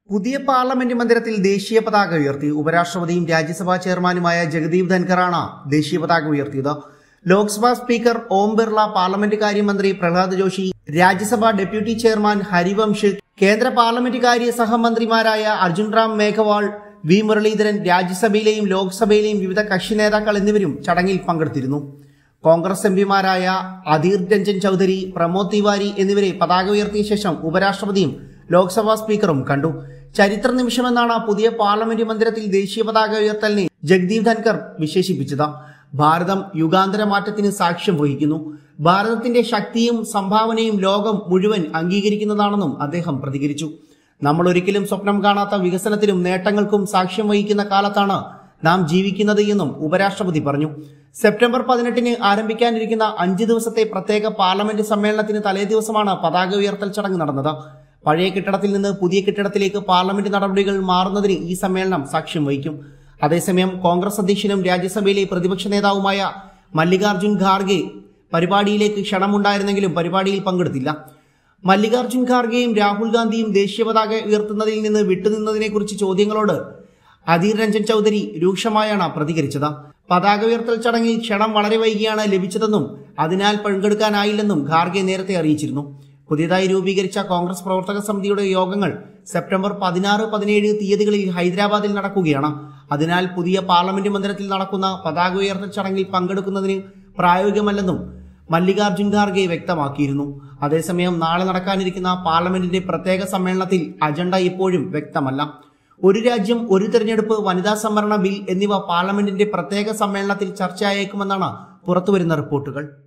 പുതിയ പാർലമെന്റ് മന്ദിരത്തിൽ ദേശീയ പതാക ഉയർത്തി ഉപരാഷ്ട്രപതിയും രാജ്യസഭാ ചെയർമാനുമായ ജഗദീപ് ധൻഖറാണ് ദേശീയ പതാക ഉയർത്തിയത് ലോക്സഭാ സ്പീക്കർ ഓം ബിർള പാർലമെന്റ് കാര്യമന്ത്രി പ്രഹ്ലാദ് ജോഷി രാജ്യസഭാ ഡെപ്യൂട്ടി ചെയർമാൻ ഹരിവംശ് കേന്ദ്ര പാർലമെന്റ് കാര്യ സഹമന്ത്രിമാരായ അർജുൻ റാം മേഘവാൾ വി മുരളീധരൻ രാജ്യസഭയിലെയും ലോക്സഭയിലെയും വിവിധ കക്ഷി നേതാക്കൾ എന്നിവരും ചടങ്ങിൽ പങ്കെടുത്തിരുന്നു കോൺഗ്രസ് എംപിമാരായ അധീർ രഞ്ജൻ ചൌധരി പ്രമോദ് തിവാരി എന്നിവരെ പതാക ഉയർത്തിയ ശേഷം ഉപരാഷ്ട്രപതിയും ലോക്സഭാ സ്പീക്കറും കണ്ടു ചരിത്ര നിമിഷമെന്നാണ് പുതിയ പാർലമെന്റ് മന്ദിരത്തിൽ ദേശീയ പതാക ഉയർത്തലിനെ ജഗ്ദീപ് ധൻകർ വിശേഷിപ്പിച്ചത് ഭാരതം യുഗാന്തര മാറ്റത്തിന് സാക്ഷ്യം വഹിക്കുന്നു ഭാരതത്തിന്റെ ശക്തിയും സംഭാവനയും ലോകം മുഴുവൻ അംഗീകരിക്കുന്നതാണെന്നും അദ്ദേഹം പ്രതികരിച്ചു നമ്മൾ ഒരിക്കലും സ്വപ്നം കാണാത്ത വികസനത്തിലും നേട്ടങ്ങൾക്കും സാക്ഷ്യം വഹിക്കുന്ന കാലത്താണ് നാം ജീവിക്കുന്നത് എന്നും ഉപരാഷ്ട്രപതി പറഞ്ഞു സെപ്റ്റംബർ പതിനെട്ടിന് ആരംഭിക്കാനിരിക്കുന്ന അഞ്ച് ദിവസത്തെ പ്രത്യേക പാർലമെന്റ് സമ്മേളനത്തിന് തലേ ദിവസമാണ് പതാക ഉയർത്തൽ ചടങ്ങ് നടന്നത് പഴയ കെട്ടിടത്തിൽ നിന്ന് പുതിയ കെട്ടിടത്തിലേക്ക് പാർലമെന്റ് നടപടികൾ മാറുന്നതിന് ഈ സമ്മേളനം സാക്ഷ്യം വഹിക്കും അതേസമയം കോൺഗ്രസ് അധ്യക്ഷനും രാജ്യസഭയിലെ പ്രതിപക്ഷ നേതാവുമായ മല്ലികാർജുൻ ഖാർഗെ പരിപാടിയിലേക്ക് ക്ഷണമുണ്ടായിരുന്നെങ്കിലും പരിപാടിയിൽ പങ്കെടുത്തില്ല മല്ലികാർജുൻ ഖാർഗെയും രാഹുൽ ഗാന്ധിയും ദേശീയ പതാക ഉയർത്തുന്നതിൽ നിന്ന് വിട്ടുനിന്നതിനെക്കുറിച്ച് ചോദ്യങ്ങളോട് അധീർ രഞ്ജൻ ചൌധരി രൂക്ഷമായാണ് പ്രതികരിച്ചത് പതാക ഉയർത്തൽ ചടങ്ങിൽ ക്ഷണം വളരെ വൈകിയാണ് ലഭിച്ചതെന്നും അതിനാൽ പങ്കെടുക്കാനായില്ലെന്നും ഖാർഗെ നേരത്തെ അറിയിച്ചിരുന്നു പുതിയതായി രൂപീകരിച്ച കോൺഗ്രസ് പ്രവർത്തക സമിതിയുടെ യോഗങ്ങൾ സെപ്റ്റംബർ പതിനാറ് പതിനേഴ് തീയതികളിൽ ഹൈദരാബാദിൽ നടക്കുകയാണ് അതിനാൽ പുതിയ പാർലമെന്റ് മന്ദിരത്തിൽ നടക്കുന്ന പതാക ഉയർത്തൽ ചടങ്ങിൽ പങ്കെടുക്കുന്നതിന് പ്രായോഗികമല്ലെന്നും മല്ലികാർജുൻ ഖാർഗെ വ്യക്തമാക്കിയിരുന്നു അതേസമയം നാളെ നടക്കാനിരിക്കുന്ന പാർലമെന്റിന്റെ പ്രത്യേക സമ്മേളനത്തിൽ അജണ്ട ഇപ്പോഴും വ്യക്തമല്ല ഒരു രാജ്യം ഒരു തെരഞ്ഞെടുപ്പ് വനിതാ സംവരണ ബിൽ എന്നിവ പാർലമെന്റിന്റെ പ്രത്യേക സമ്മേളനത്തിൽ ചർച്ചയായേക്കുമെന്നാണ് പുറത്തുവരുന്ന റിപ്പോർട്ടുകൾ